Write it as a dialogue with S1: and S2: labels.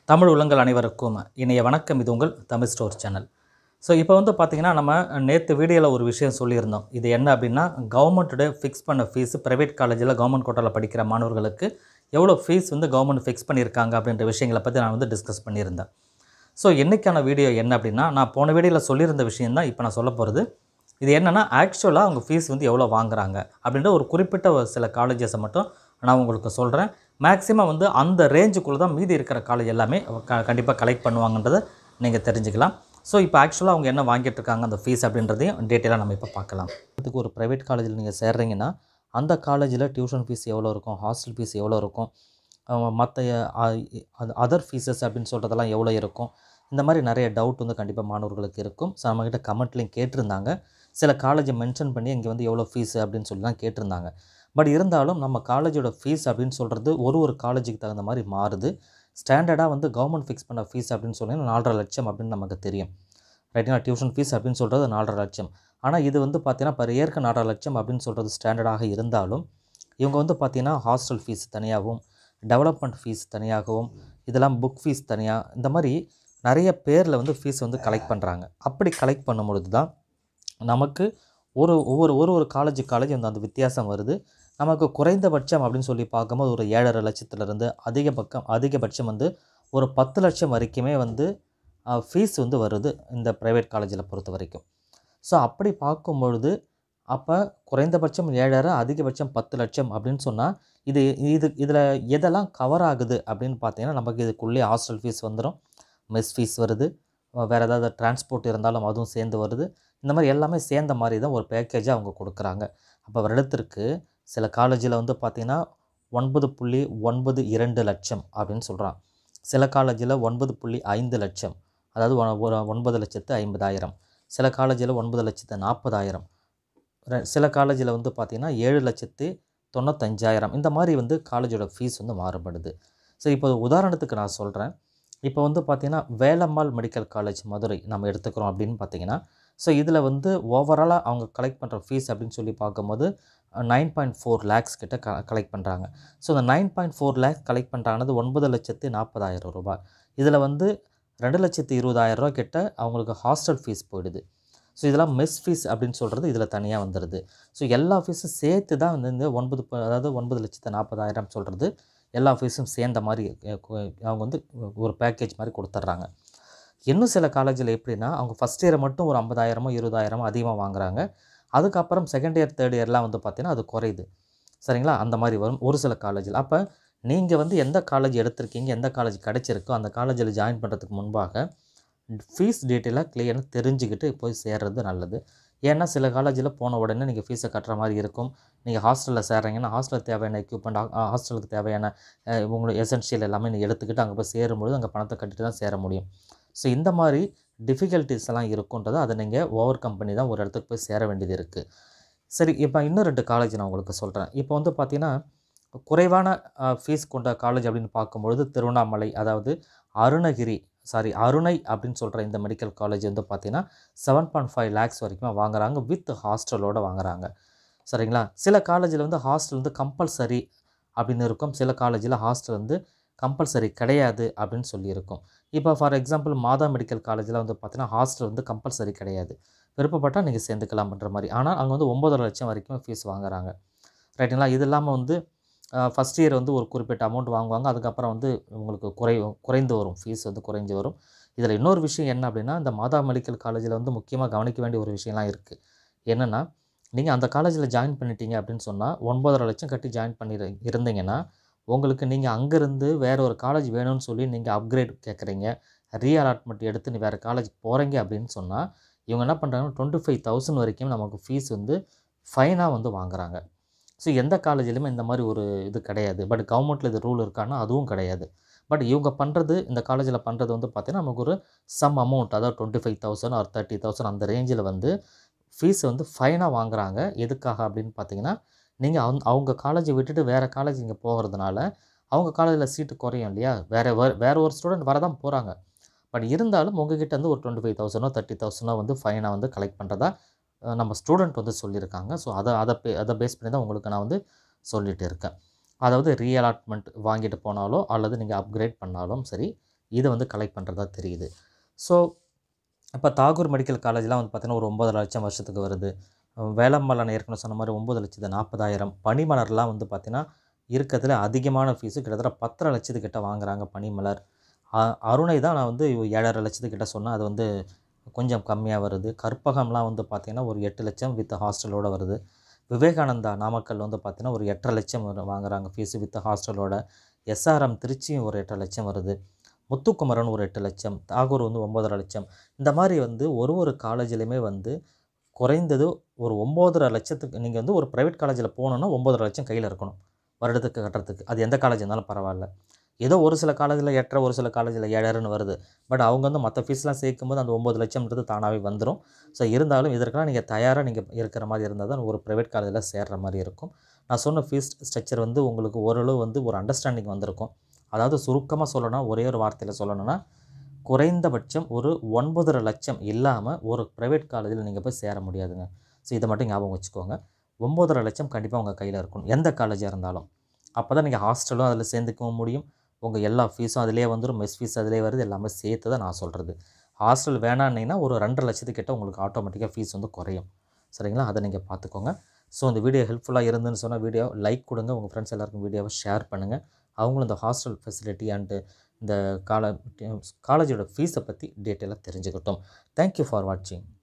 S1: தமிழ் உள்ளங்கள் அனைவருக்கும் இணைய வணக்கம் இது உங்கள் தமிழ் ஸ்டோர் சேனல் ஸோ இப்போ வந்து பார்த்திங்கன்னா நம்ம நேற்று வீடியோவில் ஒரு விஷயம் சொல்லியிருந்தோம் இது என்ன அப்படின்னா கவர்மெண்ட்டோட ஃபிக்ஸ் பண்ண ஃபீஸ் ப்ரைவேட் காலேஜில் கவர்மெண்ட் கோட்டாவில் படிக்கிற மாணவர்களுக்கு எவ்வளோ ஃபீஸ் வந்து கவர்மெண்ட் ஃபிக்ஸ் பண்ணியிருக்காங்க அப்படின்ற விஷயங்களை பற்றி நான் வந்து டிஸ்கஸ் பண்ணியிருந்தேன் ஸோ என்றைக்கான வீடியோ என்ன அப்படின்னா நான் போன வீடியோவில் சொல்லியிருந்த விஷயம் தான் இப்போ நான் சொல்ல போகிறது இது என்னென்னா ஆக்சுவலாக அவங்க ஃபீஸ் வந்து எவ்வளோ வாங்குறாங்க அப்படின்ற ஒரு குறிப்பிட்ட ஒரு சில காலேஜஸை மட்டும் நான் உங்களுக்கு சொல்கிறேன் மேக்ஸிமம் வந்து அந்த ரேஞ்சுக்குள்ளே தான் மீதி இருக்கிற காலேஜ் எல்லாமே க கண்டிப்பாக கலெக்ட் பண்ணுவாங்கன்றதை நீங்கள் தெரிஞ்சுக்கலாம் ஸோ இப்போ ஆக்சுவலாக அவங்க என்ன வாங்கிட்டு இருக்காங்க அந்த ஃபீஸ் அப்படின்றதையும் டீட்டெயிலாக நம்ம இப்போ பார்க்கலாம் அதுக்கு ஒரு ப்ரைவேட் காலேஜில் நீங்கள் சேர்றீங்கன்னா அந்த காலேஜில் டியூஷன் ஃபீஸ் எவ்வளோ இருக்கும் ஹாஸ்டல் ஃபீஸ் எவ்வளோ இருக்கும் மற்ற அதர் ஃபீஸஸ் அப்படின்னு சொல்கிறதெல்லாம் எவ்வளோ இருக்கும் இந்த மாதிரி நிறைய டவுட் வந்து கண்டிப்பாக மாணவர்களுக்கு இருக்கும் ஸோ நம்மக்கிட்ட கமெண்ட்லேயும் கேட்டிருந்தாங்க சில காலேஜை மென்ஷன் பண்ணி இங்கே வந்து எவ்வளோ ஃபீஸ் அப்படின்னு சொல்லி தான் கேட்டிருந்தாங்க பட் இருந்தாலும் நம்ம காலேஜோட ஃபீஸ் அப்படின்னு சொல்கிறது ஒரு ஒரு காலேஜுக்கு தகுந்த மாதிரி மாறுது ஸ்டாண்டர்டாக வந்து கவர்மெண்ட் ஃபிக்ஸ் பண்ண ஃபீஸ் அப்படின்னு சொன்னீங்கன்னா நாலரை லட்சம் அப்படின்னு நமக்கு தெரியும் ரைட்டுங்களா டியூஷன் ஃபீஸ் அப்படின்னு சொல்கிறது நாலரை லட்சம் ஆனால் இது வந்து பார்த்தீங்கன்னா பர் இயர்க்கு நாலரை லட்சம் அப்படின்னு சொல்கிறது ஸ்டாண்டர்டாக இருந்தாலும் இவங்க வந்து பார்த்தீங்கன்னா ஹாஸ்டல் ஃபீஸ் தனியாகவும் டெவலப்மெண்ட் ஃபீஸ் தனியாகவும் இதெல்லாம் புக் ஃபீஸ் தனியாக இந்த மாதிரி நிறைய பேரில் வந்து ஃபீஸ் வந்து கலெக்ட் பண்ணுறாங்க அப்படி கலெக்ட் பண்ணும்பொழுது தான் நமக்கு ஒரு ஒவ்வொரு ஒரு ஒரு காலேஜ் காலேஜ் வந்து அந்த வித்தியாசம் வருது நமக்கு குறைந்தபட்சம் அப்படின்னு சொல்லி பார்க்கும்போது ஒரு ஏழரை லட்சத்துலேருந்து அதிகபட்சம் அதிகபட்சம் வந்து ஒரு பத்து லட்சம் வரைக்குமே வந்து ஃபீஸ் வந்து வருது இந்த ப்ரைவேட் காலேஜில் பொறுத்த வரைக்கும் ஸோ அப்படி பார்க்கும்பொழுது அப்போ குறைந்தபட்சம் ஏழரை அதிகபட்சம் பத்து லட்சம் அப்படின்னு சொன்னால் இது இது இதில் எதெல்லாம் கவர் ஆகுது அப்படின்னு பார்த்தீங்கன்னா நமக்கு இதுக்குள்ளே ஹாஸ்டல் ஃபீஸ் வந்துடும் மெஸ் ஃபீஸ் வருது வேறு ஏதாவது டிரான்ஸ்போர்ட் இருந்தாலும் அதுவும் சேர்ந்து வருது இந்த மாதிரி எல்லாமே சேர்ந்த மாதிரி தான் ஒரு பேக்கேஜாக அவங்க கொடுக்குறாங்க அப்போ வருடத்திற்கு சில காலேஜில் வந்து பார்த்திங்கன்னா ஒன்பது புள்ளி ஒன்பது இரண்டு லட்சம் அப்படின்னு சொல்கிறான் சில காலேஜில் ஒன்பது புள்ளி ஐந்து லட்சம் அதாவது ஒரு ஒன்பது லட்சத்து ஐம்பதாயிரம் சில காலேஜில் ஒன்பது லட்சத்து நாற்பதாயிரம் சில காலேஜில் வந்து பார்த்திங்கன்னா ஏழு லட்சத்து தொண்ணூத்தஞ்சாயிரம் இந்த மாதிரி வந்து காலேஜோட ஃபீஸ் வந்து மாறுபடுது ஸோ இப்போ உதாரணத்துக்கு நான் சொல்கிறேன் இப்போ வந்து பார்த்திங்கன்னா வேலம்மாள் மெடிக்கல் காலேஜ் மதுரை நம்ம எடுத்துக்கிறோம் அப்படின்னு பார்த்தீங்கன்னா ஸோ இதில் வந்து ஓவராலாக அவங்க கலெக்ட் பண்ணுற ஃபீஸ் அப்படின்னு சொல்லி பார்க்கும்போது நைன் பாயிண்ட் ஃபோர் லேக்ஸ் கிட்ட க கலெக்ட் பண்ணுறாங்க ஸோ இந்த nine point four lakhs collect பண்ணுறாங்கனது ஒன்பது லட்சத்து நாற்பதாயிரம் ரூபாய் இதில் வந்து ரெண்டு லட்சத்து இருபதாயிரம் ரூபா கிட்ட அவங்களுக்கு ஹாஸ்டல் ஃபீஸ் போயிடுது ஸோ இதெல்லாம் மெஸ் ஃபீஸ் அப்படின்னு சொல்கிறது இதில் தனியாக வந்துடுது ஸோ எல்லா ஃபீஸும் சேர்த்து தான் வந்து இந்த ஒன்பது அதாவது ஒன்பது லட்சத்து நாற்பதாயிரம் சொல்கிறது எல்லா ஃபீஸும் சேர்ந்த மாதிரி அவங்க வந்து ஒரு பேக்கேஜ் மாதிரி கொடுத்துட்றாங்க இன்னும் சில காலேஜில் எப்படின்னா அவங்க ஃபஸ்ட் இயரை மட்டும் ஒரு ஐம்பதாயிரமோ இருபதாயிரமோ அதிகமாக வாங்குறாங்க அதுக்கப்புறம் செகண்ட் இயர் தேர்ட் இயர்லாம் வந்து பார்த்திங்கன்னா அது குறையுது சரிங்களா அந்த மாதிரி வரும் ஒரு சில காலேஜில் அப்போ நீங்கள் வந்து எந்த காலேஜ் எடுத்திருக்கீங்க எந்த காலேஜ் கிடச்சிருக்கோ அந்த காலேஜில் ஜாயின் பண்ணுறதுக்கு முன்பாக ஃபீஸ் டீட்டெயிலாக கிளியராக தெரிஞ்சுக்கிட்டு போய் சேர்றது நல்லது ஏன்னா சில காலேஜில் போன உடனே நீங்கள் ஃபீஸை கட்டுற மாதிரி இருக்கும் நீங்கள் ஹாஸ்டலில் சேர்றீங்கன்னா ஹாஸ்டலுக்கு தேவையான எக்யூப்மெண்ட் ஹாஸ்டலுக்கு தேவையான உங்களுக்கு எசென்ஷியல் எல்லாமே நீங்கள் எடுத்துக்கிட்டு அங்கே போய் சேரும்பொழுது அங்கே பணத்தை கட்டிட்டு தான் சேர முடியும் ஸோ இந்த மாதிரி டிஃபிகல்ட்டிஸ் எல்லாம் இருக்குன்றதை அதை நீங்கள் ஓவர் கம்பெனி தான் ஒரு இடத்துக்கு போய் சேர வேண்டியது இருக்குது சரி இப்போ இன்னும் ரெண்டு காலேஜ் நான் உங்களுக்கு சொல்கிறேன் இப்போ வந்து பார்த்திங்கன்னா குறைவான ஃபீஸ் கொண்ட காலேஜ் அப்படின்னு பார்க்கும்பொழுது திருவண்ணாமலை அதாவது அருணகிரி சாரி அருணை அப்படின்னு சொல்கிற இந்த மெடிக்கல் காலேஜ் வந்து பார்த்திங்கன்னா செவன் பாயிண்ட் ஃபைவ் லேக்ஸ் வரைக்கும் வாங்குறாங்க வித் ஹாஸ்டலோடு வாங்குறாங்க சரிங்களா சில காலேஜில் வந்து ஹாஸ்டல் வந்து கம்பல்சரி அப்படின்னு இருக்கும் சில காலேஜில் ஹாஸ்டல் வந்து கம்பல்சரி கிடையாது அப்படின்னு சொல்லியிருக்கும் இப்போ ஃபார் எக்ஸாம்பிள் மாதா மெடிக்கல் காலேஜில் வந்து பார்த்தீங்கன்னா ஹாஸ்டல் வந்து கம்பல்சரி கிடையாது விருப்பப்பட்டால் நீங்கள் சேர்ந்துக்கலாம்ன்ற மாதிரி ஆனால் அங்கே வந்து ஒம்பது லட்சம் வரைக்கும் ஃபீஸ் வாங்குறாங்க ரைட்டுங்களா இது இல்லாமல் வந்து ஃபஸ்ட் இயர் வந்து ஒரு குறிப்பிட்ட அமௌண்ட் வாங்குவாங்க அதுக்கப்புறம் வந்து உங்களுக்கு குறை குறைந்து வரும் ஃபீஸ் வந்து குறைஞ்சு வரும் இதில் இன்னொரு விஷயம் என்ன அப்படின்னா இந்த மாதா மெடிக்கல் காலேஜில் வந்து முக்கியமாக கவனிக்க வேண்டிய ஒரு விஷயம்லாம் இருக்குது என்னென்னா நீங்கள் அந்த காலேஜில் ஜாயின் பண்ணிட்டீங்க அப்படின்னு சொன்னால் ஒன்பதரை லட்சம் கட்டி ஜாயின் பண்ணி இருந்தீங்கன்னா உங்களுக்கு நீங்கள் அங்கேருந்து வேறு ஒரு காலேஜ் வேணும்னு சொல்லி நீங்கள் அப்கிரேட் கேட்குறீங்க ரீஅலாட்மெண்ட் எடுத்து நீ வேறு காலேஜ் போகிறீங்க அப்படின்னு சொன்னால் இவங்க என்ன பண்ணுறாங்கன்னா டுவெண்ட்டி ஃபைவ் தௌசண்ட் வரைக்கும் நமக்கு ஃபீஸ் வந்து ஃபைனாக வந்து வாங்குறாங்க ஸோ எந்த காலேஜ்லையுமே இந்த மாதிரி ஒரு இது கிடையாது பட் கவர்மெண்ட்டில் இது ரூல் இருக்கான்னா அதுவும் கிடையாது பட் இவங்க பண்ணுறது இந்த காலேஜில் பண்ணுறது வந்து பார்த்திங்கன்னா நமக்கு ஒரு சம் அமௌண்ட் அதாவது டுவெண்ட்டி ஃபைவ் தௌசண்ட் ஒரு தேர்ட்டி தௌசண்ட் அந்த ரேஞ்சில் வந்து ஃபீஸ் வந்து ஃபைனாக வாங்குறாங்க எதுக்காக அப்படின்னு பார்த்தீங்கன்னா நீங்கள் அவங்க அவங்க காலேஜை விட்டுட்டு வேறு காலேஜ் இங்கே போகிறதுனால அவங்க காலேஜில் சீட்டு குறையும் இல்லையா வேறு வேறு ஒரு ஸ்டூடெண்ட் வர தான் போகிறாங்க பட் இருந்தாலும் உங்ககிட்ட வந்து ஒரு டுவெண்ட்டி ஃபைவ் தௌசண்டோ தேர்ட்டி தௌசண்டோ வந்து ஃபைனாக வந்து கலெக்ட் பண்ணுறதா நம்ம ஸ்டூடெண்ட் வந்து சொல்லியிருக்காங்க ஸோ அதை அதை பே அதை பேஸ் பண்ணி தான் உங்களுக்கு நான் வந்து சொல்லிகிட்டு இருக்கேன் அதாவது ரீஅலாட்மெண்ட் வாங்கிட்டு போனாலோ அல்லது நீங்கள் அப்கிரேட் பண்ணாலும் சரி இதை வந்து கலெக்ட் பண்ணுறதா தெரியுது ஸோ இப்போ தாகூர் மெடிக்கல் காலேஜ்லாம் வந்து பார்த்திங்கன்னா ஒரு ஒம்பது லட்சம் வருஷத்துக்கு வருது வேலம்மாள் ஏற்கனவே சொன்ன மாதிரி ஒம்பது லட்சத்து நாற்பதாயிரம் பனிமலர்லாம் வந்து பார்த்திங்கன்னா இருக்கிறதுல அதிகமான ஃபீஸு கிட்டத்தட்ட பத்தரை லட்சத்துக்கிட்ட வாங்குறாங்க பனிமலர் அ- அருணை தான் நான் வந்து ஏழரை லட்சத்துக்கிட்ட சொன்னேன் அது வந்து கொஞ்சம் கம்மியாக வருது கற்பகம்லாம் வந்து பார்த்திங்கன்னா ஒரு எட்டு லட்சம் வித் ஹாஸ்டலோட வருது விவேகானந்தா நாமக்கல் வந்து பார்த்திங்கன்னா ஒரு எட்டரை லட்சம் வரு- வாங்குறாங்க ஃபீஸு வித் ஹாஸ்டலோட எஸ்ஆர்எம் திருச்சியும் ஒரு எட்டரை லட்சம் வருது முத்துக்குமரன் ஒரு எட்டு லட்சம் தாகூர் வந்து ஒம்பதரை லட்சம் இந்த மாதிரி வந்து ஒரு ஒரு காலேஜ்லேயுமே வந்து குறைந்தது ஒரு ஒம்போதரை லட்சத்துக்கு நீங்கள் வந்து ஒரு ப்ரைவேட் காலேஜில் போகணுன்னா ஒம்போதரை லட்சம் கையில் இருக்கணும் வருடத்துக்கு கட்டுறதுக்கு அது எந்த காலேஜ் இருந்தாலும் பரவாயில்ல ஏதோ ஒரு சில காலேஜில் எட்டரை ஒரு சில காலேஜில் ஏழரைன்னு வருது பட் அவங்க வந்து மற்ற ஃபீஸ்லாம் சேர்க்கும்போது அந்த ஒம்பது லட்சம்ன்றது தானாகவே வந்துடும் ஸோ இருந்தாலும் இதற்கெல்லாம் நீங்கள் தயாராக நீங்கள் இருக்கிற மாதிரி இருந்தால் தான் ஒரு ப்ரைவேட் காலேஜில் சேர்ற மாதிரி இருக்கும் நான் சொன்ன ஃபீஸ் ஸ்ட்ரக்சர் வந்து உங்களுக்கு ஓரளவு வந்து ஒரு அண்டர்ஸ்டாண்டிங் வந்திருக்கும் அதாவது சுருக்கமாக சொல்லணும்னா ஒரே ஒரு வார்த்தையில் சொல்லணும்னா குறைந்தபட்சம் ஒரு ஒன்பதரை லட்சம் இல்லாமல் ஒரு ப்ரைவேட் காலேஜில் நீங்கள் போய் சேர முடியாதுங்க ஸோ இதை மட்டும் ஞாபகம் வச்சுக்கோங்க ஒம்பதரை லட்சம் கண்டிப்பாக உங்கள் கையில் இருக்கணும் எந்த காலேஜாக இருந்தாலும் அப்போ தான் நீங்கள் ஹாஸ்டலும் அதில் சேர்ந்துக்கவும் முடியும் உங்கள் எல்லா ஃபீஸும் அதிலே வந்துடும் மெஸ் ஃபீஸ் அதிலே வருது எல்லாமே சேர்த்து தான் நான் சொல்கிறது ஹாஸ்டல் வேணான்னீங்கன்னா ஒரு ரெண்டரை லட்சத்துக்கிட்ட உங்களுக்கு ஆட்டோமேட்டிக்காக ஃபீஸ் வந்து குறையும் சரிங்களா அதை நீங்கள் பார்த்துக்கோங்க ஸோ இந்த வீடியோ ஹெல்ப்ஃபுல்லாக இருந்துன்னு சொன்னால் வீடியோ லைக் கொடுங்க உங்கள் ஃப்ரெண்ட்ஸ் எல்லாருக்கும் வீடியோவை ஷேர் பண்ணுங்கள் அவங்களும் இந்த ஹாஸ்டல் ஃபெசிலிட்டி அண்டு இந்த கால காலேஜோட ஃபீஸை பற்றி டீட்டெயிலாக தெரிஞ்சுக்கிட்டோம் தேங்க்யூ ஃபார் வாட்சிங்